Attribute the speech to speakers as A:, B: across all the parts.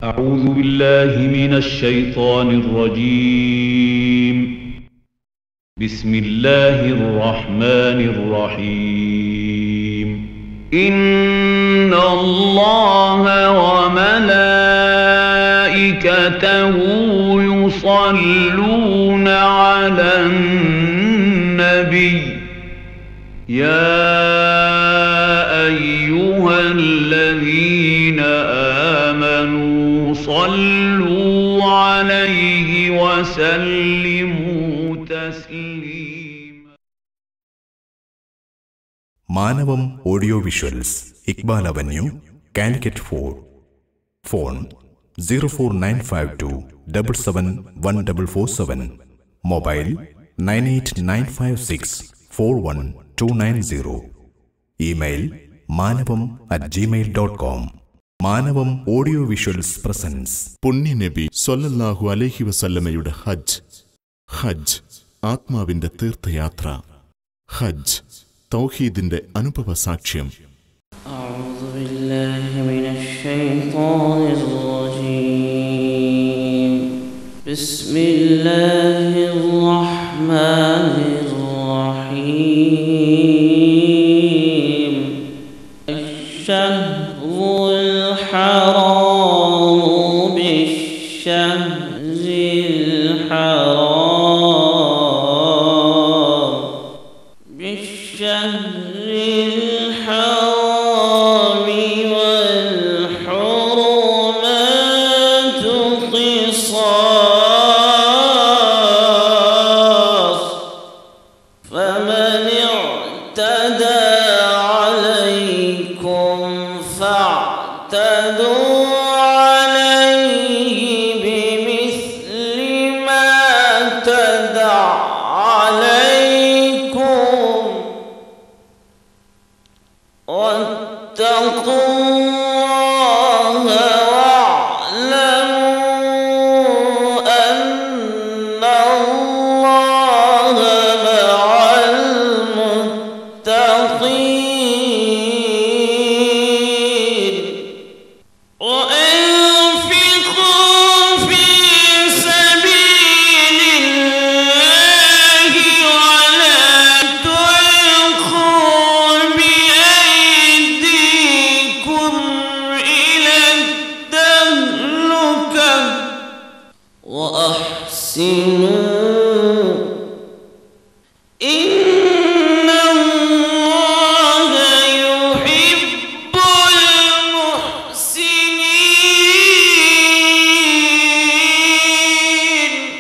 A: أعوذ بالله من الشيطان الرجيم بسم الله الرحمن الرحيم إن الله وملائكته يصلون على النبي يا أيها الذين آمنوا صلوا عليه وسلموا تسليما
B: Manavam audio visuals Iqbal avenue Calicut for phone zero four nine five two double seven one double four seven mobile nine eight nine five six four one two nine zero email Manavam at Gmail dot com Manavam audio visuals presents
C: പുണ്യനബി സൊല്ലല്ലാഹു അലൈഹി വസല്ലമയുടെ ഹജ്ജ് ഹജ്ജ് ആത്മാവിന്റെ തീർത്ഥയാത്ര ഹജ്ജ് തൗഹീദിന്റെ അനുഭവ സാക്ഷ്യം
D: أعوذ بالله من الشيطان الرجيم بسم الله الرحمن الرحيم الشهر الحرام بالشهر الحرام بالشهر الحرام والحرمات قصاص فمن اعتدى عليكم فاعتدوا عليه بمثل ما اعتدى عليكم واتقوا الله واعلموا أن الله مع المتقين وأنفقوا في سبيل الله ولا تلقوا بأيديكم إلى التهلكة وأحسنوا إن الله يحب المحسنين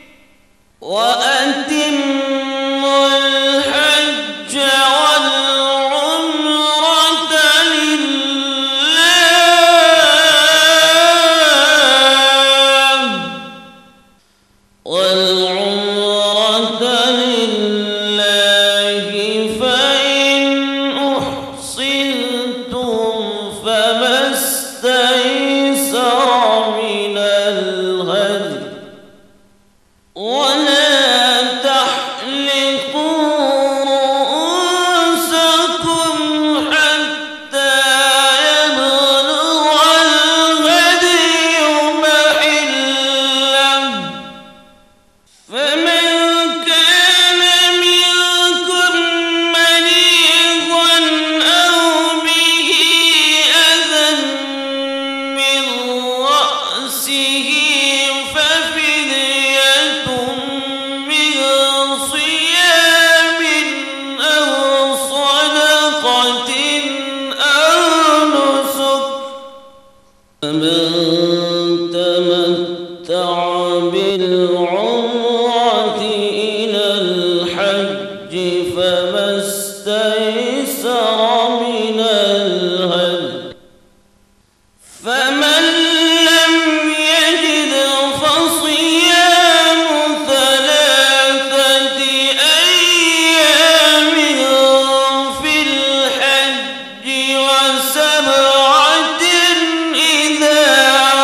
D: وأتموا الحج والعمرة لله والعمرة لله فإن أحصنتم فما استيسر من الهدي ولا تحلقوا رؤوسكم حتى يبلغ الهدي محله فمن كان منكم مريضا أو به أذى من رأسه ففدية من صيام أو صدقة أو نسك فمن تمتع بالعمرة إلى الحج فما استيسر من الهدي فمن لم يجد فصيام ثلاثة أيام في الحج وسبعة إذا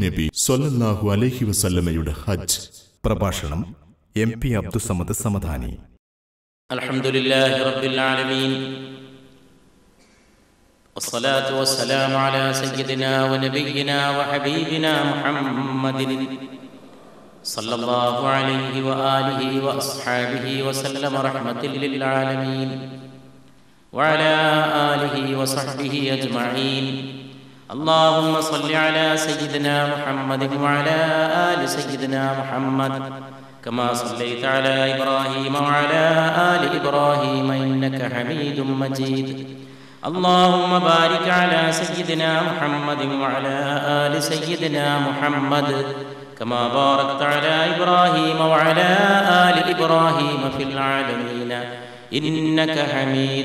C: നബി സൊല്ലല്ലാഹു അലൈഹി വസല്ലമയുടെ ഹജ്ജ്
B: പ്രഭാഷണം എം പി അബ്ദുസമദ് സമദാനി
D: الحمد لله رب العالمين والصلاة والسلام على سيدنا ونبينا وحبيبنا محمد صلى الله عليه وآله وأصحابه وسلم رحمة للعالمين وعلى آله وصحبه أجمعين اللهم صل على سيدنا محمد وعلى آل سيدنا محمد كما صليت على إبراهيم وعلى آل إبراهيم إنك حميد مجيد اللهم بارك على سيدنا محمد وعلى آل سيدنا محمد كما باركت على إبراهيم وعلى آل إبراهيم في العالمين إنك حميد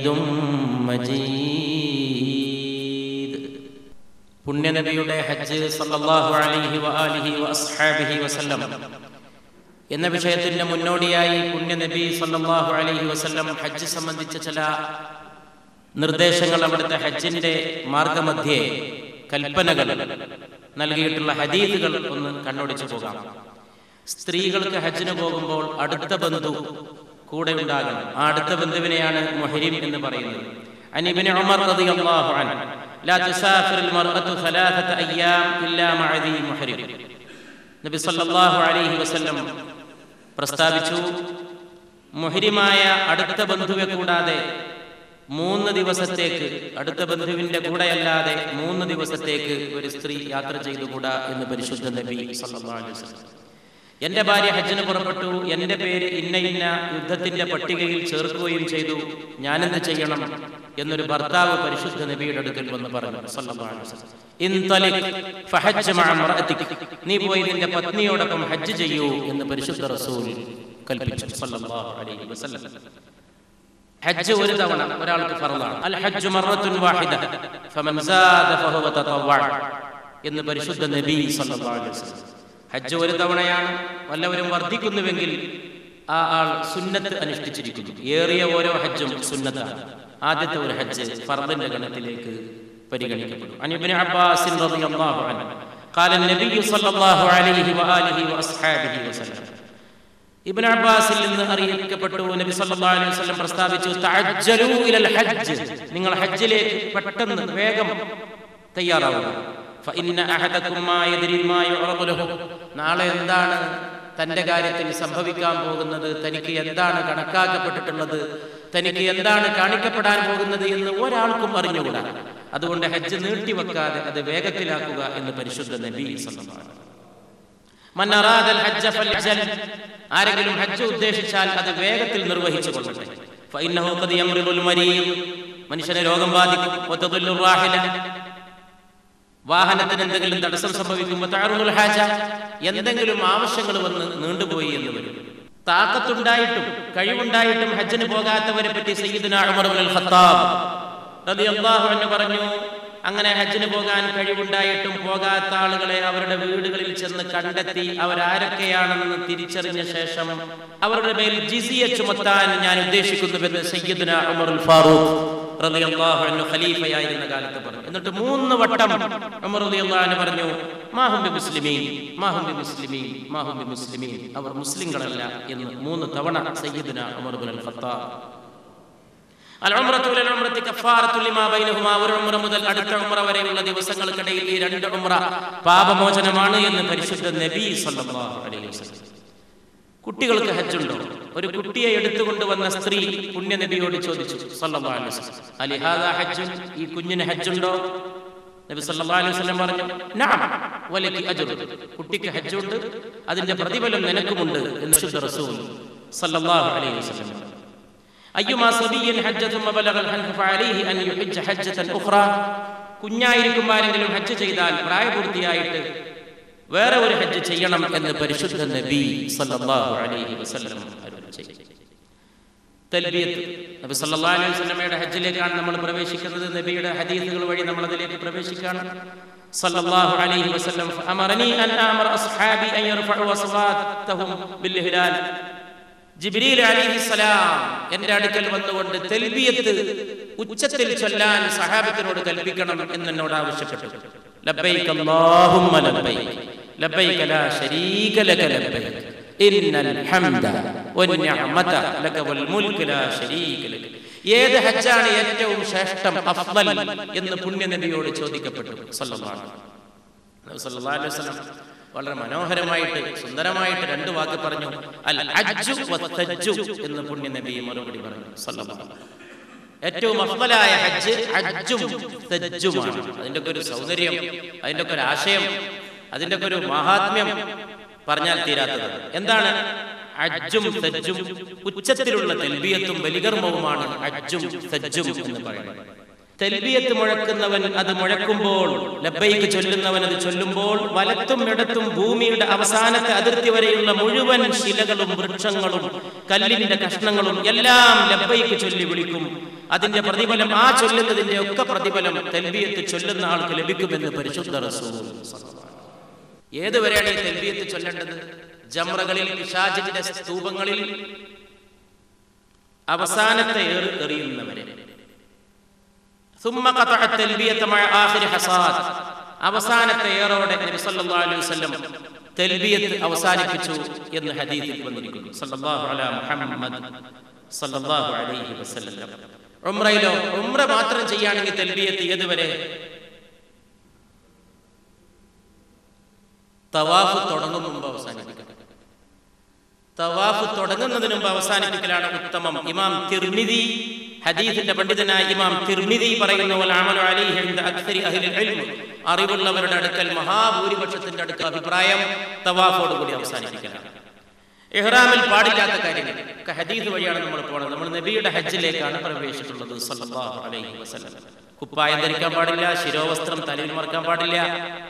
D: مجيد പുണ്യനബിയുടെ ഹജ്ജ് സല്ലല്ലാഹു അലൈഹി വആലിഹി വഅസ്ഹാബിഹി വസല്ലം എന്ന വിഷയത്തിന്റെ മുന്നോടിയായി പുണ്യനബി സല്ലല്ലാഹു അലൈഹി വസല്ലം ഹജ്ജ് സംബന്ധിച്ച ചില നിർദ്ദേശങ്ങൾ അവിടുത്തെ ഹജ്ജിന്റെ മാർഗമധ്യേ കൽപ്പനകൾ നൽകിയിട്ടുള്ള ഹദീദുകൾ ഒന്ന് കണ്ണോടിച്ചു പോകാം സ്ത്രീകൾക്ക് ഹജ്ജിന് പോകുമ്പോൾ അടുത്ത ബന്ധു കൂടെ ഉണ്ടാകണം ആ അടുത്ത ബന്ധുവിനെയാണ് മുഹരിം എന്ന് പറയുന്നത് അനിബിന് ഉമർ റളിയല്ലാഹു അൻഹു ലാ തുസാഫിർ المرأة ثلاثة أيام إلا مع ذي محرم നബി സല്ലല്ലാഹു അലൈഹി വസല്ലം പ്രസ്താവിച്ചു മുഹരിമായ അടുത്ത ബന്ധുവെ കൂടാതെ മൂന്ന് ദിവസത്തേക്ക് അടുത്ത ബന്ധുവിന്റെ കൂടെയല്ലാതെ മൂന്ന് ദിവസത്തേക്ക് ഒരു സ്ത്രീ യാത്ര ചെയ്തുകൂടാ എന്ന് പരിശുദ്ധ നബി സല്ലല്ലാഹു അലൈഹി വസല്ലം എന്റെ ഭാര്യ ഹജ്ജിന് പുറപ്പെട്ടു എന്റെ പേര് ഇന്ന ഇന്ന യുദ്ധത്തിന്റെ പട്ടികയിൽ ചേർക്കുകയും ചെയ്തു ഞാനെന്ത് ചെയ്യണം എന്നൊരു ഭർത്താവ് പരിശുദ്ധ നബിയുടെ അടുക്കൽ വന്ന് പറഞ്ഞു സല്ലല്ലാഹു അലൈഹി വസല്ലം. ഇൻതലിക് ഫഹജ്ജ മഅ ഇംറഅതിക്. നീ പോയി നിന്റെ പത്നിയോടൊപ്പം ഹജ്ജ് ചെയ്യൂ എന്ന് പരിശുദ്ധ റസൂൽ കൽപ്പിച്ചു സല്ലല്ലാഹു അലൈഹി വസല്ലം ഹജ്ജ് ഒരു തവണ ഒരാൾക്ക് ഫർളാണ് അൽ ഹജ്ജു മറത്തുൻ വാഹിദ ഫമൻ സാദ ഫഹുവ തതവ്വഅ എന്ന് പരിശുദ്ധ നബി സല്ലല്ലാഹു അലൈഹി വസല്ലം ഹജ്ജ് ഒരു തവണയാണ് വല്ലവരും വർദ്ധിക്കുന്നുവെങ്കിൽ ആ ആൾ സുന്നത്ത് അനുഷ്ഠിച്ചിരിക്കുന്നു ഏറിയ ഓരോ ഹജ്ജും സുന്നത്താണ് ആദ്യത്തെ ഒരു ഹജ്ജ് ഫർദിന്റെ ഗണത്തിലേക്ക് പരിഗണിക്കപ്പെടും അനിബിന് അബ്ബാസിൻ റളിയല്ലാഹു അൻഹു قال النبي صلى الله عليه وآله وأصحابه وسلم ഇബ്ൻ അബ്ബാസിൽ നിന്ന് അറിയിക്കപ്പെട്ടു നബി സല്ലല്ലാഹു അലൈഹി വസല്ലം പ്രസ്താവിച്ചു തഅജ്ജലൂ ഇലൽ ഹജ്ജ് നിങ്ങൾ ഹജ്ജിലേക്ക് പെട്ടെന്ന് വേഗം തയ്യാറാവുക ഫഇന്ന അഹദകും മാ യദ്രി മാ യുഅറദു ലഹു നാളെ എന്താണ് തന്റെ കാര്യത്തിൽ സംഭവിക്കാൻ പോകുന്നത് തനിക്ക് എന്താണ് കണക്കാക്കപ്പെട്ടിട്ടുള്ളത് തനിക്ക് എന്താണ് കാണിക്കപ്പെടാൻ പോകുന്നത് എന്ന് ഒരാൾക്കും അറിഞ്ഞുകൂടാ അതുകൊണ്ട് ഹജ്ജ് നീട്ടിവെക്കാതെ അത് വേഗത്തിലാക്കുക എന്ന് പരിശുദ്ധ നബി സല്ലല്ലാഹു അലൈഹി വസല്ലം. മൻ അറാദൽ ഹജ്ജ ഫൽയഅ്ജൽ. ആരെങ്കിലും ഹജ്ജ് ഉദ്ദേശിച്ചാൽ അത് വേഗത്തിൽ നിർവഹിച്ചു കൊള്ളട്ടെ ഫഇന്നഹു ഖദ് യംറിദുൽ മരീദ്. മനുഷ്യന് രോഗം ബാധിക്കും വതദുല്ലു റാഹില. വാഹനത്തിന് എന്തെങ്കിലും തടസ്സം സംഭവിക്കുമ്പോൾ തഅറുൽ ഹാജ എന്തെങ്കിലും ആവശ്യങ്ങൾ വന്ന് നീണ്ടുപോയി എന്ന് വരും താക്കത്തുണ്ടായിട്ടും കഴിവുണ്ടായിട്ടും ഹജ്ജിന് പോകാത്തവരെ പറ്റി സയ്യിദുന ഉമർ ഇബ്നുൽ ഖത്താബ് റളിയല്ലാഹു അൻഹു പറഞ്ഞു അങ്ങനെ ഹജ്ജിന് പോകാൻ കഴിവുണ്ടായിട്ടും പോകാത്ത ആളുകളെ അവരുടെ വീടുകളിൽ ചെന്ന് കണ്ടെത്തി അവരാരൊക്കെയാണെന്ന് തിരിച്ചറിഞ്ഞ ശേഷം അവരുടെ മേൽ ജിസിയ ചുമത്താൻ ഞാൻ ഉദ്ദേശിക്കുന്നുവെന്ന് സയ്യിദുന ഉമറുൽ ഫാറൂഖ് റളിയല്ലാഹു അൻഹു ഖലീഫയായിരുന്ന കാലത്ത് പറഞ്ഞു എന്നിട്ട് മൂന്ന് വട്ടം ഉമർ റളിയല്ലാഹു അൻഹു പറഞ്ഞു മാഹും ബി മുസ്ലിമീൻ മാഹും ബി മുസ്ലിമീൻ മാഹും ബി മുസ്ലിമീൻ അവർ മുസ്ലിങ്ങളല്ല എന്ന് മൂന്ന് തവണ സയ്യിദുന ഉമർ ഇബ്നുൽ ഖത്താബ് അൽ ഉംറത്തു ഇലൽ ഉംറത്തി കഫാറത്തു ലിമാ ബൈനഹുമാ ഒരു ഉംറ മുതൽ അടുത്ത ഉംറ വരെയുള്ള ദിവസങ്ങൾക്കിടയിൽ ഈ രണ്ട് ഉംറ പാപമോചനമാണ് എന്ന് പരിശുദ്ധ നബി സല്ലല്ലാഹു അലൈഹി വസല്ലം കുട്ടികൾക്ക് ഹജ്ജുണ്ടോ ഒരു കുട്ടിയെ എടുത്തുകൊണ്ടുവന്ന സ്ത്രീ പുണ്യനബിയോട് ചോദിച്ചു സല്ലല്ലാഹു അലൈഹി വസല്ലം അലിഹാദാ ഹജ്ജുൻ ഈ കുഞ്ഞിന് ഹജ്ജുണ്ടോ നബി സല്ലല്ലാഹു അലൈഹി വസല്ലം പറഞ്ഞു നഅം വലക്കി അജ്റു കുട്ടിക്ക് ഹജ്ജുണ്ട് അതിന്റെ പ്രതിഫലം നിനക്കുമുണ്ട് എന്ന് ശുദ്ധ റസൂൽ സല്ലല്ലാഹു അലൈഹി വസല്ലം അയ്യുമാ സബിയൻ ഹജ്ജ ثم بلغ الحنف فعليه ان يحج حجة اخرى കുഞ്ഞായിരിക്കുമ്പോൾ ആരെങ്കിലും ഹജ്ജ് ചെയ്താൽ പ്രായപൂർത്തിയായിട്ട് വേറെ ഒരു ഹജ്ജ് ചെയ്യണം എന്ന് പരിശുദ്ധ നബി സല്ലല്ലാഹു അലൈഹി വസല്ലം അരുളി ചെയ്തു തൽബിയത്ത് നബി സല്ലല്ലാഹു അലൈഹി വസല്ലമയുടെ ഹജ്ജിലേക്കാണ് നമ്മൾ പ്രവേശിക്കുന്നത് നബിയുടെ ഹദീസുകൾ വഴി നമ്മൾ അതിലേക്ക് പ്രവേശിക്കുകയാണ് സല്ലല്ലാഹു അലൈഹി വസല്ലം അമറനി അൻ അമർ അസ്ഹാബി അൻ യർഫഉ അസ്വാതഹും ബിൽ ഹിലാൽ ജിബ്രീൽ അലൈഹിസ്സലാം എന്റെ അടുക്കൽ വന്നുകൊണ്ട് തെൽബിയത്ത് ഉച്ചത്തിൽ ചൊല്ലാൻ സഹാബത്തിനോട് കൽപ്പിക്കണം എന്ന് എന്നോട് ആവശ്യപ്പെട്ടു ലബ്ബൈക് അല്ലാഹുമ്മ ലബ്ബൈക് ലബ്ബൈക ലാ ശരീക ലക ലബ്ബൈക ഇന്നൽ ഹംദ വന്നിഅമത ലക വൽ മുൽക്ക് ലാ ശരീക ലക ഏത് ഹജ്ജാണ് ഏറ്റവും ശ്രേഷ്ഠം അഫ്ളൽ എന്ന് പുണ്യനബിയോട് ചോദിക്കപ്പെട്ടു സല്ലല്ലാഹു അലൈഹി സല്ലല്ലാഹു അലൈഹി വസല്ലം വളരെ മനോഹരമായിട്ട് സുന്ദരമായിട്ട് രണ്ട് വാക്ക് പറഞ്ഞു അൽ ഹജ്ജു വത്തജ്ജു എന്ന് പുണ്യനബി മറുപടി പറഞ്ഞു സല്ലല്ലാഹു അലൈഹി വസല്ലം. ഏറ്റവും അഫ്ളലായ ഹജ്ജ് ഹജ്ജും തജ്ജുമാണ് അതിൻ്റെ ഒക്കെ ഒരു സൗന്ദര്യം അതിൻ്റെ ഒക്കെ ഒരു ആശയം അതിൻ്റെ ഒക്കെ ഒരു മഹാത്മ്യം പറഞ്ഞാൽ തീരാത്തത് എന്താണ് ഹജ്ജും തജ്ജും ഉച്ചത്തിലുള്ള തെൽബിയത്തും ബലികർമ്മവുമാണ് ഹജ്ജും തജ്ജും എന്ന് പറയുന്നത് തെൽബിയത്ത് മുഴക്കുന്നവൻ അത് മുഴക്കുമ്പോൾ ലബ്ബൈക്ക് ചൊല്ലുന്നവൻ അത് ചൊല്ലുമ്പോൾ വലത്തും ഇടത്തും ഭൂമിയുടെ അവസാനത്തെ അതിർത്തി വരെയുള്ള മുഴുവൻ ശിലകളും വൃക്ഷങ്ങളും കല്ലിന്റെ കഷ്ണങ്ങളും എല്ലാം ലബ്ബൈക്ക് ചൊല്ലി വിളിക്കും അതിന്റെ പ്രതിഫലം ആ ചൊല്ലുന്നതിന്റെ ഒക്കെ പ്രതിഫലം തെൽബിയത്ത് ചൊല്ലുന്ന ആൾക്ക് ലഭിക്കുമെന്ന് പരിശുദ്ധ റസൂൽ ഏതുവരെയാണ് ഈ തെൽബിയത്ത് ചൊല്ലേണ്ടത് ജമ്രകളിൽ പിശാചിന്റെ സ്തൂപങ്ങളിൽ അവസാനത്തെ ഏറ് എറിയുന്നവരെ ثم قطع التلبية مع آخر حصاد അവസാനത്തെ ഏറോടെ നബി സല്ലല്ലാഹു അലൈഹി വസല്ലം തൽബിയത്ത് അവസാനിപ്പിച്ചു എന്ന് ഹദീസിൽ വന്നിരിക്കുന്നു സല്ലല്ലാഹു അലാ മുഹമ്മദ് സല്ലല്ലാഹു അലൈഹി വസല്ലം ഉംറയിലോ ഉംറ മാത്രം ചെയ്യുകയാണെങ്കിൽ തൽബിയത്ത് ഏതുവരെ തവാഫ് തുടങ്ങും മുമ്പ് അവസാനിപ്പിക്കണം തവാഫ് തുടങ്ങുന്നതിന് മുമ്പ് അവസാനിപ്പിക്കലാണ് ഉത്തമം ഇമാം തിർമിദി ഹദീസിന്റെ പണ്ഡിതനായ ഇമാം തിർമിദി പറയുന്ന പോലെ അമലു അലൈഹി ഇൻദ അക്സരി അഹ്ലിൽ ഇൽമ് അറിവുള്ളവരുടെ അടുക്കൽ മഹാഭൂരിപക്ഷത്തിന്റെ അടുക്കൽ അഭിപ്രായം തവാഫോട് കൂടി അവസാനിപ്പിക്കലാണ് ഇഹ്റാമിൽ പാടില്ലാത്ത കാര്യങ്ങൾ ഒക്കെ ഹദീസ് വഴിയാണ് നമ്മൾ പോണത് നമ്മൾ നബിയുടെ ഹജ്ജിലേക്കാണ് പ്രവേശിച്ചിട്ടുള്ളത് സല്ലല്ലാഹു അലൈഹി വസല്ലം കുപ്പായം ധരിക്കാൻ പാടില്ല ശിരോവസ്ത്രം തലയിൽ മറക്കാൻ പാടില്ല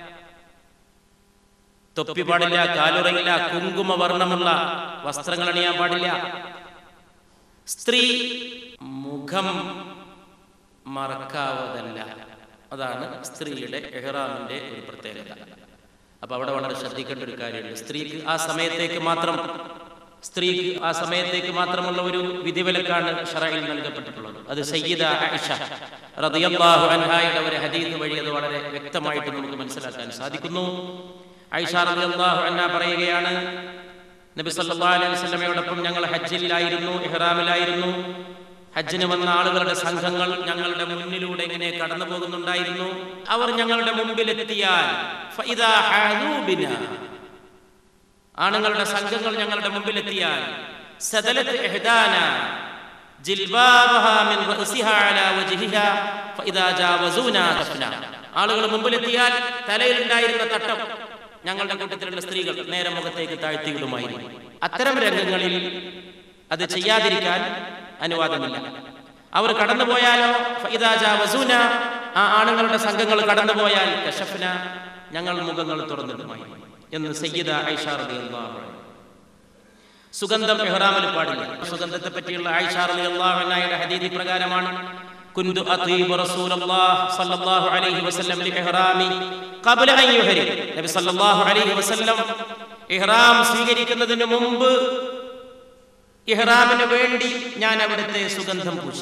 D: തൊപ്പി പാടില്ല കാലുറയില്ല കുങ്കുമ വർണ്ണമുള്ള വസ്ത്രങ്ങൾ അണിയാൻ പാടില്ല സ്ത്രീ മുഖം മറക്കാവതല്ല അതാണ് സ്ത്രീയുടെ എഹ്റാമിന്റെ ഒരു പ്രത്യേകത അപ്പൊ അവിടെ വളരെ ശ്രദ്ധിക്കേണ്ട ഒരു കാര്യമുണ്ട് സ്ത്രീക്ക് ആ സമയത്തേക്ക് മാത്രം സ്ത്രീക്ക് ആ സമയത്തേക്ക് മാത്രമുള്ള ഒരു വിധിവിലക്കാണ് ഷറയിൽ നൽകപ്പെട്ടിട്ടുള്ളത് അത് സയ്യിദ ആയിഷ റളിയല്ലാഹു അൻഹായുടെ ഒരു ഹദീസ് വഴി അത് വളരെ വ്യക്തമായിട്ട് നമുക്ക് മനസ്സിലാക്കാൻ സാധിക്കുന്നു ഐഷ റളിയല്ലാഹു അൻഹ പറയുകയാണ് നബി സല്ലല്ലാഹു അലൈഹി വസല്ലമയോടൊപ്പം ഞങ്ങൾ ഹജ്ജിലായിരുന്നു ഇഹ്റാമിലായിരുന്നു ഹജ്ജിന് വന്ന ആളുകളുടെ സംഘങ്ങൾ ഞങ്ങളുടെ മുന്നിലൂടെ ഇങ്ങനെ കടന്നു പോകുന്നുണ്ടായിരുന്നു അവർ ഞങ്ങളുടെ മുമ്പിലെത്തിയാൽ ഫഇദാ ഹാദൂ ബിനാ. ആണുങ്ങളുടെ സംഘങ്ങൾ ഞങ്ങളുടെ മുമ്പിലെത്തിയാൽ സദലത്ത് ഇഹ്ദാന ജിൽബാബഹാ മിൻ റഅസിഹാ അലാ വജ്ഹിഹാ ഫഇദാ ജാവസൂനാ കഫ്ന. ആളുകൾ മുമ്പിലെത്തിയാൽ തലയിലുണ്ടായിരുന്ന തട്ടം ഞങ്ങളുടെ കൂട്ടത്തിലുള്ള സ്ത്രീകൾ നേരെ മുഖത്തേക്ക് താഴ്ത്തിയിടുമായിരുന്നു അത്തരം രംഗങ്ങളിൽ അത് ചെയ്യാതിരിക്കാൻ അനുവാദമില്ല അവർ കടന്നുപോയാലോ ഫഇദാ ജാവസൂന ആ ആണുങ്ങളുടെ സംഘങ്ങൾ കടന്നുപോയാൽ കശഫ്ന ഞങ്ങൾ മുഖങ്ങൾ തുറന്നിടുമായിരുന്നു എന്ന് സയ്യിദ ഐഷ റളിയല്ലാഹു അൻഹ സുഗന്ധം ഇഹ്റാമിൽ പാടില്ല സുഗന്ധത്തെ പറ്റിയുള്ള ആയിഷ റളിയല്ലാഹു അൻഹയുടെ ഹദീസ് പ്രകാരമാണ് كنت أطيب رسول الله صلى الله عليه وسلم لإحرامي قبل أن يحرم നബി സല്ലല്ലാഹു അലൈഹി വസല്ലം ഇഹ്റാം സ്വീകരിക്കുന്നതിന് മുമ്പ് ഇഹ്റാമിന് വേണ്ടി ഞാൻ അവിടുത്തെ സുഗന്ധം പൂശി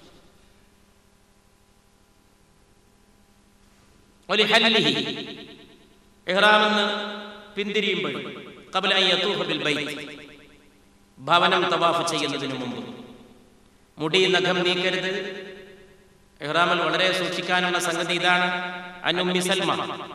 D: ഒലിഹല്ലിഹി ഇഹ്റാമെന്ന് പിന്തിരിയുമ്പോൾ قبل أن يطوف بالبيت ഭവനം തവാഫ് ചെയ്യുന്നതിന് മുമ്പ് മുടി നഖം നീക്കരുത് ഇഹ്റാമിൽ വളരെ സൂക്ഷിക്കാനുള്ള സംഗതി ഇതാണ് അനുമ്മി സൽമ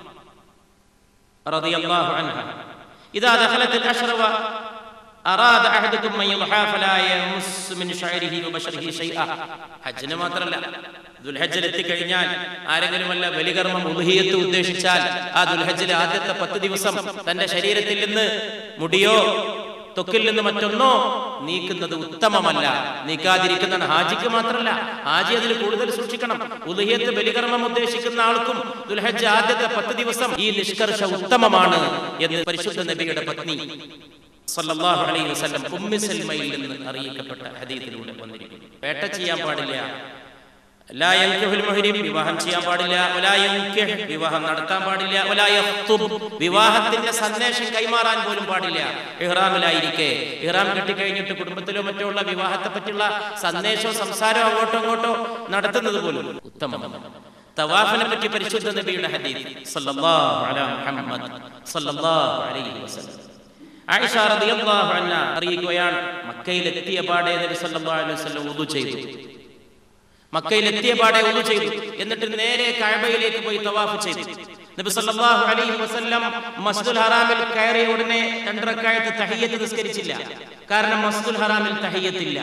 D: റളിയല്ലാഹു അൻഹ ഇദാ ദഖലت الأشر أراد أحدكم أن يضحى فلا يمس من شعره وبشره شيئا ഹജ്ജിന് മാത്രമല്ല ദുൽഹജ്ജിൽ എത്തിക്കഴിഞ്ഞാൽ ആരെങ്കിലും വല്ല ബലികർമ്മം ഉൽഹിയത്ത് ഉദ്ദേശിച്ചാൽ ആ ദുൽഹജ്ജിലെ ആദ്യത്തെ പത്ത് ദിവസം തന്റെ ശരീരത്തിൽ നിന്ന് മുടിയോ ത്വക്കിൽ നിന്ന് മറ്റൊന്നോ നീക്കുന്നത് ഉത്തമമല്ല നീക്കാതിരിക്കുന്നതാണ് ഹാജിക്ക് മാത്രമല്ല ഹാജി അതിൽ കൂടുതൽ സൂക്ഷിക്കണം ഉദയത്ത് ബലികർമ്മം ഉദ്ദേശിക്കുന്ന ആൾക്കും ദുൽഹജ്ജ് ആദ്യത്തെ പത്ത് ദിവസം ഈ നിഷ്കർഷ ഉത്തമമാണ് എന്ന് പരിശുദ്ധ നബിയുടെ പത്നി സല്ലല്ലാഹു അലൈഹി വസല്ലം ഉമ്മി സൽമയിൽ നിന്ന് അറിയിക്കപ്പെട്ട ഹദീസിലൂടെ വന്നിരിക്കുന്നു വേട്ട ചെയ്യാൻ പാടില്ല ലാ യൻകിഹുൽ മുഹ്രിം വിവാഹം ചെയ്യാൻ പാടില്ല വലാ യൻകിഹ് വിവാഹം നടത്താൻ പാടില്ല വലാ യഖ്തുബ് വിവാഹത്തിന്റെ സന്ദേശം കൈമാറാൻ പോലും പാടില്ല ഇഹ്റാമിലായിരിക്കെ ഇഹ്റാം കെട്ടിക്കഴിഞ്ഞിട്ട് കുടുംബത്തിലോ മറ്റോ ഉള്ള വിവാഹത്തെ പറ്റിയുള്ള സന്ദേശമോ സംസാരമോ അങ്ങോട്ടോ അങ്ങോട്ടോ നടത്തുന്നത് പോലും ഉത്തമം തവാഫിനെ പറ്റി പരിശുദ്ധ നബിയുടെ ഹദീസ് സല്ലല്ലാഹു അലാ മുഹമ്മദ് സല്ലല്ലാഹു അലൈഹി വസല്ലം ആയിഷ റളിയല്ലാഹു അൻഹ അറിയിക്കുകയാണ് മക്കയിൽ എത്തിയ പാടെ നബി സല്ലല്ലാഹു അലൈഹി വസല്ലം വുദു ചെയ്തു മക്കയിൽ എത്തിയ പാടെ വുദു ചെയ്തു എന്നിട്ട് നേരെ കഅബയിലേക്ക് പോയി തവാഫ് ചെയ്തു നബി സല്ലല്ലാഹു അലൈഹി വസല്ലം മസ്ജിദുൽ ഹറാമിൽ കയറിയ ഉടനെ രണ്ട് റക്അത്ത് തഹിയ്യത്ത് നിസ്കരിച്ചില്ല കാരണം മസ്ജിദുൽ ഹറാമിൽ തഹിയ്യത്തില്ല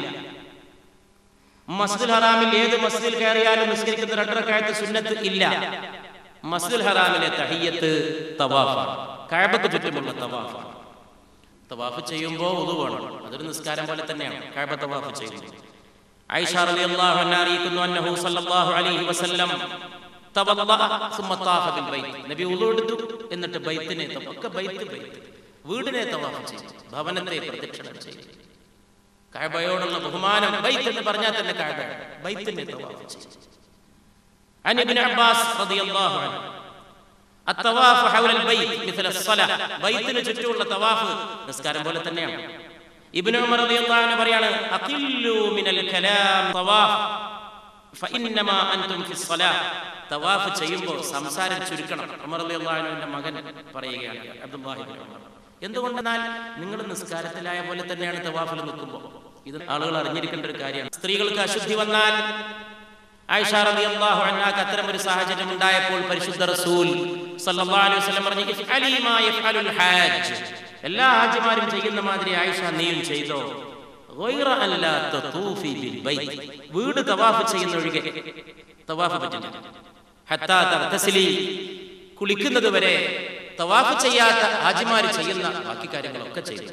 D: മസ്ജിദുൽ ഹറാമിൽ ഏത് മസ്ജിദിൽ കയറിയാലും നിസ്കരിക്കുന്ന രണ്ട് റക്അത്ത് സുന്നത്ത് ഇല്ല മസ്ജിദുൽ ഹറാമിലെ തഹിയ്യത്ത് തവാഫാണ് കഅബക്ക് ചുറ്റുമുള്ള തവാഫാണ് തവാഫ് ചെയ്യുമ്പോൾ ഉതു വേണം അതൊരു നിസ്കാരം പോലെ തന്നെയാണ് കഅബ തവാഫ് ചെയ്യുന്നത് ഐഷ റളിയല്ലാഹു അൻഹ അറിയിക്കുന്നു അന്നഹു സല്ലല്ലാഹു അലൈഹി വസല്ലം തവല്ലഅ സുമ്മ താഫ ബിൽ ബൈത്ത് നബി ഉളു എടുത്തു എന്നിട്ട് ബൈത്തിനെ തവ- ഒക്കെ ബൈത്ത് ബൈത്ത് വീടിനെ തവാഫ് ചെയ്തു ഭവനത്തെ പ്രദക്ഷിണം ചെയ്തു കഅബയോടുള്ള ബഹുമാനം ബൈത്ത് എന്ന് പറഞ്ഞാൽ തന്നെ കഅബ ബൈത്തിനെ തവാഫ് ചെയ്തു عن ابن عباس رضي الله عنه الطواف حول البيت مثل الصلاة ബൈത്തിന് ചുറ്റുമുള്ള തവാഫ് നിസ്കാരം പോലെ തന്നെയാണ് ഇബ്നു ഉമർ റളിയല്ലാഹു അൻഹു പറയാണ് അഖില്ലു മിനൽ കലാം തവാഫ് ഫഇന്നമാ അൻതും ഫി الصلاة തവാഫ് ചെയ്യുമ്പോൾ സംസാരം ചുരുക്കണം ഉമർ റളിയല്ലാഹു അൻഹുവിന്റെ മകൻ പറയുകയാണ് അബ്ദുല്ലാഹി ഇബ്നു ഉമർ എന്തുകൊണ്ടെന്നാൽ നിങ്ങൾ നിസ്കാരത്തിലായ പോലെ തന്നെയാണ് തവാഫിൽ നിൽക്കുമ്പോൾ ഇത് ആളുകൾ അറിഞ്ഞിരിക്കേണ്ട ഒരു കാര്യമാണ് സ്ത്രീകൾക്ക് അശുദ്ധി വന്നാൽ ആയിഷ റളിയല്ലാഹു അൻഹാക്ക് അത്തരം ഒരു സാഹചര്യം ഉണ്ടായപ്പോൾ പരിശുദ്ധ റസൂൽ സല്ലല്ലാഹു അലൈഹി വസല്ലം പറഞ്ഞു ഇഫ്അലി മാ യഫ്അലുൽ ഹാജ് എല്ലാ ഹാജിമാരും ചെയ്യുന്ന മാതിരി ആയിഷ നീയും ചെയ്തോ ഗൈറ അല്ലാ തതൂഫി ബിൽ ബൈത്ത് വീട് തവാഫ് ചെയ്യുന്ന ഒഴികെ തവാഫ് പറ്റില്ല ഹത്താ തർത്തസിലി കുളിക്കുന്നത് വരെ തവാഫ് ചെയ്യാത്ത ഹാജിമാർ ചെയ്യുന്ന ബാക്കി കാര്യങ്ങളൊക്കെ ചെയ്തു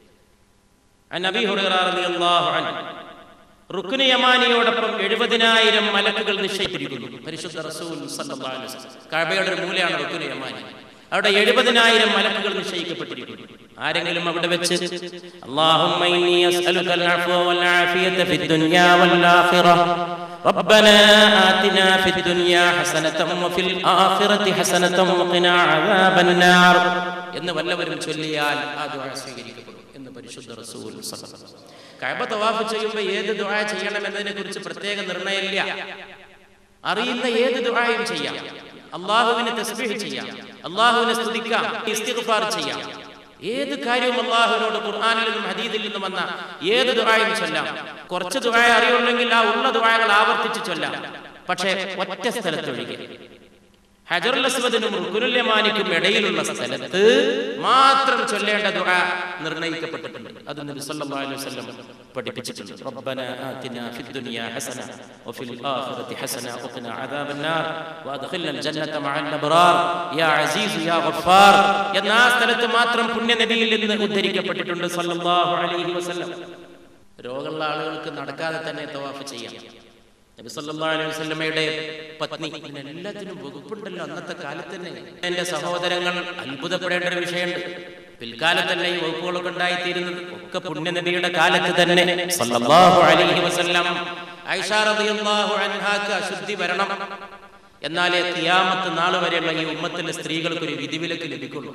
D: عن ابي هريره رضي الله عنه റുക്കുന് യമാനിയോടൊപ്പം എഴുപതിനായിരം മലക്കുകൾ നിശ്ചയിച്ചിരിക്കുന്നു പരിശുദ്ധ റസൂൽ സല്ലല്ലാഹു അലൈഹി വസല്ലം കഅബയുടെ ഒരു മൂലയാണ് റുക്കുന് യമാനി അവിടെ എഴുപതിനായിരം മലക്കുകൾ നിശ്ചയിക്കപ്പെട്ടിരിക്കുന്നു ആരെങ്കിലും അവിടെ വെച്ച് اللهم إني أسألك العفو والعافية في الدنيا والآخرة ربنا آتنا في الدنيا حسنة وفي الآخرة حسنة وقنا عذاب النار എന്ന് വല്ലവരും ചൊല്ലിയാൽ ആ ദുആ സ്വീകരിക്കപ്പെടും എന്ന് പരിശുദ്ധ റസൂൽ സല്ലല്ലാഹു അലൈഹി വസല്ലം കഅബ തവാഫ് ചെയ്യുമ്പോൾ ഏത് ദുആ ചെയ്യണം എന്നതിനെ കുറിച്ച് പ്രത്യേക നിർണയമില്ല അറിയുന്ന ഏത് ദുആയും ചെയ്യാം അള്ളാഹുവിനെ തസ്ബീഹ് ചെയ്യാം അള്ളാഹുവിനെ സ്തുതിക്കാം ഇസ്തിഗ്ഫാർ ചെയ്യാം ഏത് കാര്യവും അള്ളാഹുവിനോട് ഖുർആനിൽ നിന്നും ഹദീദിൽ നിന്നും വന്ന ഏത് ദുആയും ചൊല്ലാം കുറച്ച് ദുആ അറിയുള്ളെങ്കിൽ ആ ഉള്ള ദുആകൾ ആവർത്തിച്ച് ചൊല്ലാം പക്ഷേ ഒറ്റ സ്ഥലത്തൊഴികെ ഹജറുൽ അസ്വദിനും റുക്കുനുൽ യമാനിക്കും ഇടയിലുള്ള സ്ഥലത്ത് മാത്രം ചൊല്ലേണ്ട ദുആ നിർണയിക്കപ്പെട്ടിട്ടുണ്ട് അത് നബി സല്ലല്ലാഹു അലൈഹി വസല്ലം പഠിപ്പിച്ചിട്ടുണ്ട് റബ്ബന ആതിനാ ഫിദ് ദുനിയാ ഹസന വഫിൽ ആഖിറതി ഹസന വഖിന അദാബൻ നാർ വഅദ്ഖിൽന ജന്നത മഅൽ അബ്റാർ യാ അസീസ് യാ ഗഫാർ എന്ന ആ സ്ഥലത്ത് മാത്രം പുണ്യ നബിയിൽ നിന്ന് ഉദ്ധരിക്കപ്പെട്ടിട്ടുണ്ട് സല്ലല്ലാഹു അലൈഹി വസല്ലം രോഗമുള്ള ആളുകൾക്ക് നടക്കാതെ തന്നെ തവാഫ് ചെയ്യാം നബി സല്ലല്ലാഹു അലൈഹി വസല്ലമയുടെ പത്നി ഇതിനെല്ലാത്തിനും വകുപ്പുണ്ടല്ലോ അന്നത്തെ കാലത്ത് തന്നെ എന്റെ സഹോദരങ്ങൾ അത്ഭുതപ്പെടേണ്ട ഒരു വിഷയമുണ്ട് പിൽക്കാലത്തല്ല ഈ വകുപ്പുകളൊക്കെ ഉണ്ടായിത്തീരുന്നത് ഒക്കെ പുണ്യനബിയുടെ കാലത്ത് തന്നെ സല്ലല്ലാഹു അലൈഹി വസല്ലം ആയിഷ റളിയല്ലാഹു അൻഹാക്ക് അശുദ്ധി വരണം എന്നാലേ ഖിയാമത്ത് നാൾ വരെയുള്ള ഈ ഉമ്മത്തിലെ സ്ത്രീകൾക്ക് ഒരു വിധിവിലക്ക് ലഭിക്കുള്ളൂ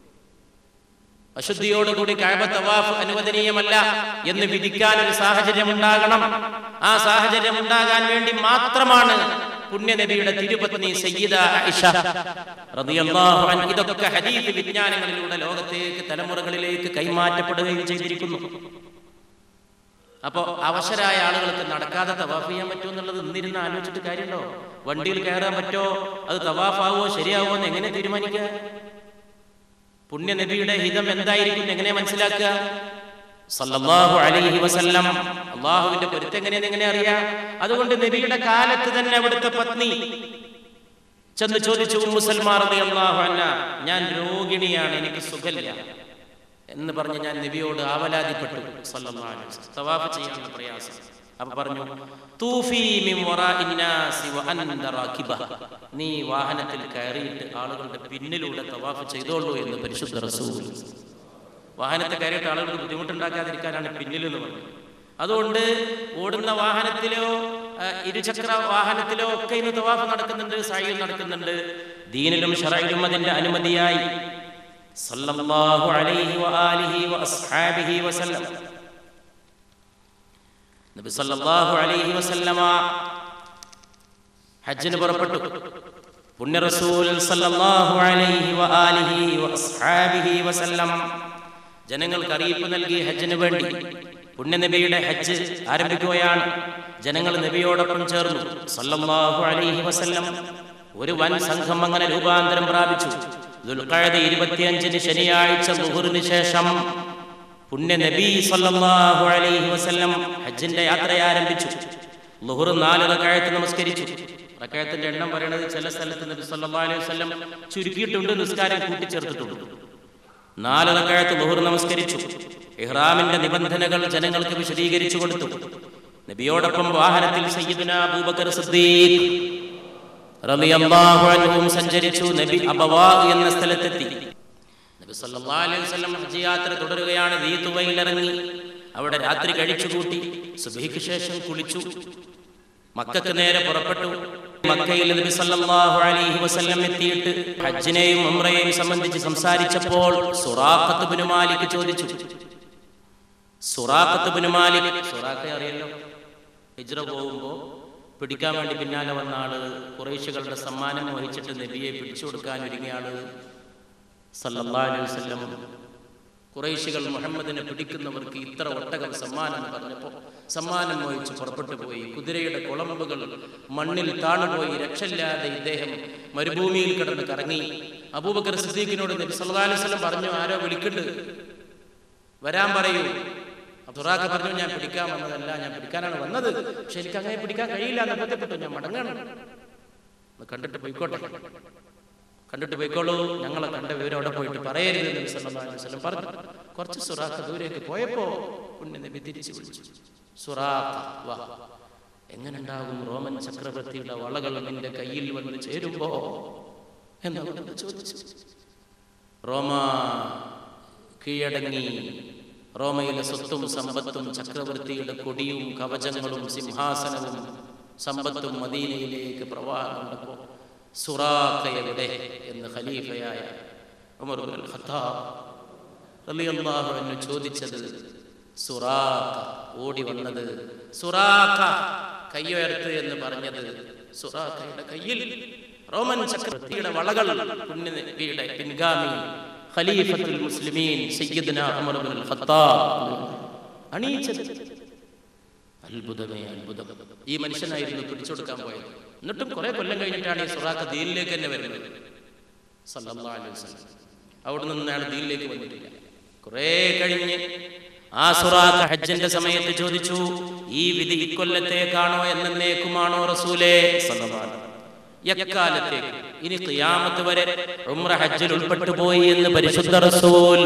D: അശുദ്ധിയോടുകൂടി കഅബ തവാഫ് അനുവദനീയമല്ല എന്ന് വിധിക്കാൻ ഒരു സാഹചര്യം ഉണ്ടാകണം ആ സാഹചര്യം ഉണ്ടാകാൻ വേണ്ടി മാത്രമാണ് പുണ്യനബിയുടെ തിരുപത്നി സയ്യിദ ആയിഷ റളിയല്ലാഹു അൻഹ ഇതൊക്കെ ഹദീസ് വിജ്ഞാനങ്ങളിലൂടെ ലോകത്തേക്ക് തലമുറകളിലേക്ക് കൈമാറ്റപ്പെടുകയും ചെയ്തിരിക്കുന്നു അപ്പോ അവശരായ ആളുകൾക്ക് നടക്കാതെ തവാഫ് ചെയ്യാൻ പറ്റുമോ എന്നുള്ളത് ഇന്നിരുന്ന് ആലോചിച്ചിട്ട് കാര്യമുണ്ടോ വണ്ടിയിൽ കയറാൻ പറ്റോ അത് തവാഫാവോ ശരിയാവോ എന്ന് എങ്ങനെ തീരുമാനിക്കുക പുണ്യ നബിയുടെ ഹിതം എന്തായിരിക്കും എങ്ങനെ മനസ്സിലാക്കുക സല്ലല്ലാഹു അലൈഹി വസല്ലം അള്ളാഹുവിന്റെ പൊരുത്തം എങ്ങനെയെന്ന് എങ്ങനെ അറിയാം അതുകൊണ്ട് നബിയുടെ കാലത്ത് തന്നെ അവിടുത്തെ പത്നി ചെന്ന് ചോദിച്ചു മുസൽമാർ അള്ളാഹു അന്ന ഞാൻ രോഗിണിയാണ് എനിക്ക് സുഖമില്ല എന്ന് പറഞ്ഞ് ഞാൻ നബിയോട് ആവലാതിപ്പെട്ടു സല്ലല്ലാഹു അലൈഹി വസല്ലം തവാഫ് ചെയ്യാനുള്ള പ്രയാസം അപ്പൊ പറഞ്ഞു തൂഫി മിൻ വറാഇൻ നാസി വ അൻത റാകിബ നീ വാഹനത്തിൽ കയറിയിട്ട് ആളുകളുടെ പിന്നിലൂടെ തവാഫ് ചെയ്തോളൂ എന്ന് പരിശുദ്ധ റസൂൽ വാഹനത്തെ കയറിയിട്ട് ആളുകൾക്ക് ബുദ്ധിമുട്ടുണ്ടാക്കാതിരിക്കാനാണ് പിന്നിൽ എന്ന് പറഞ്ഞത് അതുകൊണ്ട് ഓടുന്ന വാഹനത്തിലോ ആ, ഇരുചക്ര വാഹനത്തിലോ ഒക്കെ ഇന്ന് തവാഫ് നടക്കുന്നുണ്ട് സായിൽ നടക്കുന്നുണ്ട് ദീനിലും ഷറയിലും അതിന്റെ അനുമതിയായി സല്ലല്ലാഹു അലൈഹി വആലിഹി വഅസ്ഹാബിഹി വസല്ലം നബി സല്ലല്ലാഹു അലൈഹി വസല്ലമ ഹജ്ജിന് പുറപ്പെട്ടു പുണ്യ റസൂൽ സല്ലല്ലാഹു അലൈഹി വആലിഹി വഅസ്ഹാബിഹി വസല്ലം ജനങ്ങൾക്ക് അറിയിപ്പ് നൽകി ഹജ്ജിന് വേണ്ടി പുണ്യനബിയുടെ ഹജ്ജ് ആരംഭിക്കുകയാണ് ജനങ്ങൾ നബിയോടൊപ്പം ചേർന്നു സല്ലല്ലാഹു അലൈഹി വസല്ലം ഒരു വൻ സംഘം അങ്ങനെ രൂപാന്തരം പ്രാപിച്ചു ദുൽഖഅദ ഇരുപത്തിയഞ്ചിന് ശനിയാഴ്ച ളുഹറിന് ശേഷം പുണ്യ നബി സല്ലല്ലാഹു അലൈഹി വസല്ലം ഹജ്ജിന്റെ യാത്ര ആരംഭിച്ചു ളുഹർ നാല് റക്അത്ത് നമസ്കരിച്ചു റക്അത്തിന്റെ എണ്ണം പറയുന്നത് ചില സ്ഥലത്ത് നബി സല്ലല്ലാഹു അലൈഹി വസല്ലം ചുരുക്കിയിട്ടുണ്ട് നിസ്കാരം കൂട്ടിച്ചേർത്തിട്ടുണ്ട് നാല് റക്അത്ത് ളുഹർ നമസ്കരിച്ചു ഇഹ്റാമിന്റെ നിബന്ധനകൾ ജനങ്ങൾക്ക് വിശദീകരിച്ചു കൊടുത്തു നബിയോടൊപ്പം വാഹനത്തിൽ സയ്യിദുന അബൂബക്കർ സിദ്ദീഖ് റളിയല്ലാഹു അൻഹും സഞ്ചരിച്ചു നബി അബവാ എന്ന സ്ഥലത്തെത്തി നബി സല്ലല്ലാഹു അലൈഹി വസല്ലം ഹജ്ജ് യാത്ര തുടരുകയാണ് ദീതുവയിലിറങ്ങി അവിടെ രാത്രി കഴിച്ചുകൂട്ടി സുബഹിക്ക് ശേഷം കുളിച്ചു മക്കൾക്ക് നേരെ പുറപ്പെട്ടു മക്കയിൽ നബി സല്ലല്ലാഹു അലൈഹി വസല്ലം എത്തിയിട്ട് ഹജ്ജിനെയും ഉംറയെയും സംബന്ധിച്ച് സംസാരിച്ചപ്പോൾ സുറാഖത്ത് ബിൻ മാലിക് ചോദിച്ചു സുറാഖത്ത് ബിൻ മാലിക് സുറാഖെ അറിയല്ലോ ഹിജ്റ പോകുമ്പോൾ പിടിക്കാൻ വേണ്ടി പിന്നാലെ വന്ന ആള് കുറേശികളുടെ സമ്മാനം വഹിച്ചിട്ട് നബിയെ പിടിച്ചു കൊടുക്കാൻ ഒരുങ്ങിയ ആള് സല്ലല്ലാഹു അലൈഹി വസല്ലം കുറേശികൾ മുഹമ്മദിനെ പിടിക്കുന്നവർക്ക് ഇത്ര ഒട്ടകം സമ്മാനം എന്ന് പറഞ്ഞപ്പോൾ സമ്മാനം വഹിച്ച് പുറപ്പെട്ടു പോയി കുതിരയുടെ കുളമ്പുകൾ മണ്ണിൽ താണുപോയി രക്ഷയില്ലാതെ ഇദ്ദേഹം മരുഭൂമിയിൽ കിടന്ന് കറങ്ങി അബൂബക്കർ സിദ്ദീഖിനോട് നബി സല്ലല്ലാഹു അലൈഹി വസല്ലം പറഞ്ഞു ആരോ വിളിക്കുന്നുണ്ട് വരാൻ പറയൂ തുറാഖ് പറഞ്ഞു ഞാൻ പിടിക്കാൻ വന്നതല്ല ഞാൻ പിടിക്കാനാണ് വന്നത് പക്ഷെ എനിക്ക് അങ്ങനെ പിടിക്കാൻ കഴിയില്ല എന്ന് ബോധ്യപ്പെട്ടു ഞാൻ മടങ്ങണം ഒന്ന് കണ്ടിട്ട് പോയിക്കോട്ടെ കണ്ടിട്ട് പോയിക്കോളൂ ഞങ്ങളെ കണ്ട വിവരം അവിടെ പോയിട്ട് പറയരുത് എന്ന് നബി സല്ലല്ലാഹു അലൈഹി വസല്ലം പറഞ്ഞു കുറച്ച് സുറാഖ് ദൂരേക്ക് പോയപ്പോ പുണ്യ നബി തിരിച്ചു വിളിച്ചു സുറാഖ് വാ എങ്ങനെയുണ്ടാകും റോമൻ ചക്രവർത്തിയുടെ വളകൾ നിന്റെ കയ്യിൽ വന്ന് ചേരുമ്പോ എന്നവനോട് ചോദിച്ചു റോമ കീഴടങ്ങി റോമയിലെ സ്വത്തും സമ്പത്തും ചക്രവർത്തിയുടെ കൊടിയും കവചങ്ങളും സിംഹാസനവും സമ്പത്തും മദീനയിലേക്ക് പ്രവാഹം കൊണ്ടപ്പോ സുറാഖയുടെ എന്ന് ഖലീഫയായ ഉമർ ബിൻ ഖത്താബ് റളിയല്ലാഹു അൻഹു ചോദിച്ചത് സുറാഖ ഓടി വന്നത് സുറാഖ കയ്യുയർത്ത് എന്ന് പറഞ്ഞത് സുറാഖയുടെ കയ്യിൽ റോമൻ ചക്രവർത്തിയുടെ വളകൾ പുണ്യനബിയുടെ പിൻഗാമി ഖലീഫത്തുൽ മുസ്ലിമീൻ സയ്യിദ്ന ഉമർ ബിൻ ഖത്താബ് അണിയിച്ചത് അത്ഭുതമേ അത്ഭുതം ഈ മനുഷ്യനായിരുന്നു പിടിച്ചെടുക്കാൻ പോയത് എന്നിട്ടും കുറെ കൊല്ലം കഴിഞ്ഞിട്ടാണ് ഈ സുറാഖ ദീനിലേക്ക് തന്നെ വരുന്നത് സല്ലല്ലാഹു അലൈഹി വസല്ലം അവിടെ നിന്ന് അയാൾ ദീനിലേക്ക് വന്നിട്ടില്ല കുറെ കഴിഞ്ഞ് ആ സുറാഖ ഹജ്ജിന്റെ സമയത്ത് ചോദിച്ചു ഈ വിധി ഇക്കൊല്ലത്തേക്കാണോ എന്നേക്കുമാണോ റസൂലേ സല്ലല്ലാഹു അലൈഹി വസല്ലം. എക്കാലത്തേക്ക് ഇനി ഖിയാമത്ത് വരെ ഉംറ ഹജ്ജിൽ ഉൾപ്പെട്ടു പോയി എന്ന് പരിശുദ്ധ റസൂൽ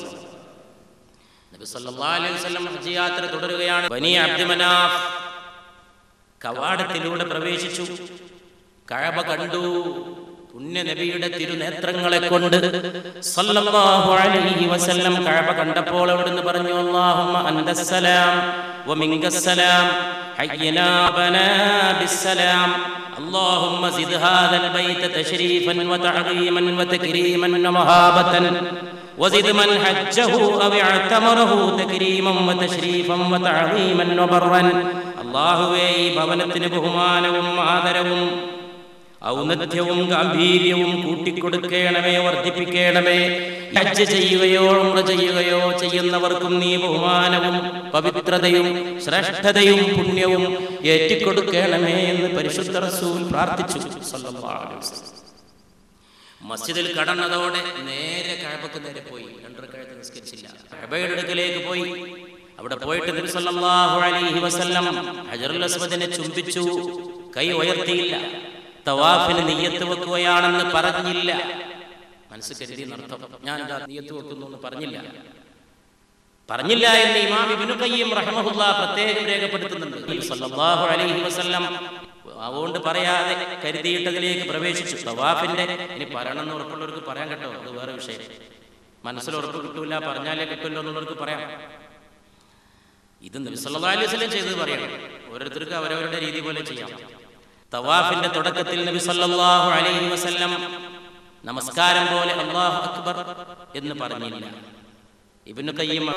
D: നബി സല്ലല്ലാഹു അലൈഹി വസല്ലം ഹജ്ജ് യാത്ര തുടരുകയാണ് ബനി അബ്ദുമനാഫ് കവാടത്തിലൂടെ പ്രവേശിച്ചു കഴബ കണ്ടു പുണ്യ നബിയുടെ തിരുനേത്രങ്ങളെ കൊണ്ട് സല്ലല്ലാഹു അലൈഹി വസല്ലം കഴബ കണ്ടപ്പോൾ അവിടുന്ന് പറഞ്ഞു അല്ലാഹുമ്മ അൻതസ്സലാം വമിൻകസ്സലാം ഹയ്യനാ ബനാ ബിസ്സലാം اللهم زد هذا البيت تشريفا وتعظيما وتكريما ومهابة وزد من حجه أو اعتمره تكريما وتشريفا وتعظيما وبرا الله ഈ ഭവനത്തിന് ബഹുമാനവും ആദരവും ഔന്നത്യവും ഗാംഭീര്യവും കൂട്ടിക്കൊടുക്കണമേ വർദ്ധിപ്പിക്കണമേ ഹജ്ജ് ചെയ്യുകയോ ഉംറ ചെയ്യുകയോ ചെയ്യുന്നവർക്കും നീ ബഹുമാനവും പവിത്രതയും ശ്രേഷ്ഠതയും പുണ്യവും ഏറ്റിക്കൊടുക്കണമേ എന്ന് പരിശുദ്ധ റസൂൽ പ്രാർത്ഥിച്ചു സല്ലല്ലാഹു അലൈഹി വസല്ലം. മസ്ജിദിൽ കടന്നതോടെ നേരെ കഴബക്ക് നേരെ പോയി രണ്ടരക്കഴത്ത് നിസ്കരിച്ചില്ല കഴബയുടെ അടുക്കലേക്ക് പോയി അവിടെ പോയിട്ട് നബി സല്ലല്ലാഹു അലൈഹി വസല്ലം ഹജറുൽ അസ്വദിനെ ചുംബിച്ചു കൈ ഉയർത്തിയില്ല തവാഫിന് നിയ്യത്ത് വെക്കുകയാണെന്ന് പറഞ്ഞില്ല മനസ്സ് കരുതി നർത്തം ഞാൻ ഇതാ നിയ്യത്ത് വെക്കുന്നു എന്ന് പറഞ്ഞില്ല പറഞ്ഞില്ല എന്ന് ഇമാം ഇബ്നു ഖയ്യിം റഹ്മഹുല്ല പ്രത്യേകം രേഖപ്പെടുത്തുന്നുണ്ട് നബി സല്ലല്ലാഹു അലൈഹി വസല്ലം അതുകൊണ്ട് പറയാതെ കരുതിയിട്ടതിലേക്ക് പ്രവേശിച്ചു തവാഫിന്റെ ഇനി പറയണമെന്ന് ഉറപ്പുള്ളവർക്ക് പറയാൻ കേട്ടോ അത് വേറെ വിഷയം മനസ്സിൽ ഉറപ്പ് കിട്ടൂല പറഞ്ഞാലേ കിട്ടുമല്ലോ എന്നുള്ളവർക്ക് പറയാം ഇത് നബി സല്ലല്ലാഹു അലൈഹി വസല്ലം ചെയ്തത് പറയണം ഓരോരുത്തർക്ക് അവരവരുടെ രീതി പോലെ ചെയ്യാം തവാഫിന്റെ തുടക്കത്തിൽ നബി സല്ലല്ലാഹു അലൈഹി വസല്ലം നമസ്കാരം പോലെ അല്ലാഹു അക്ബർ എന്ന് പറഞ്ഞില്ല ഇബ്നു ഖയ്യിം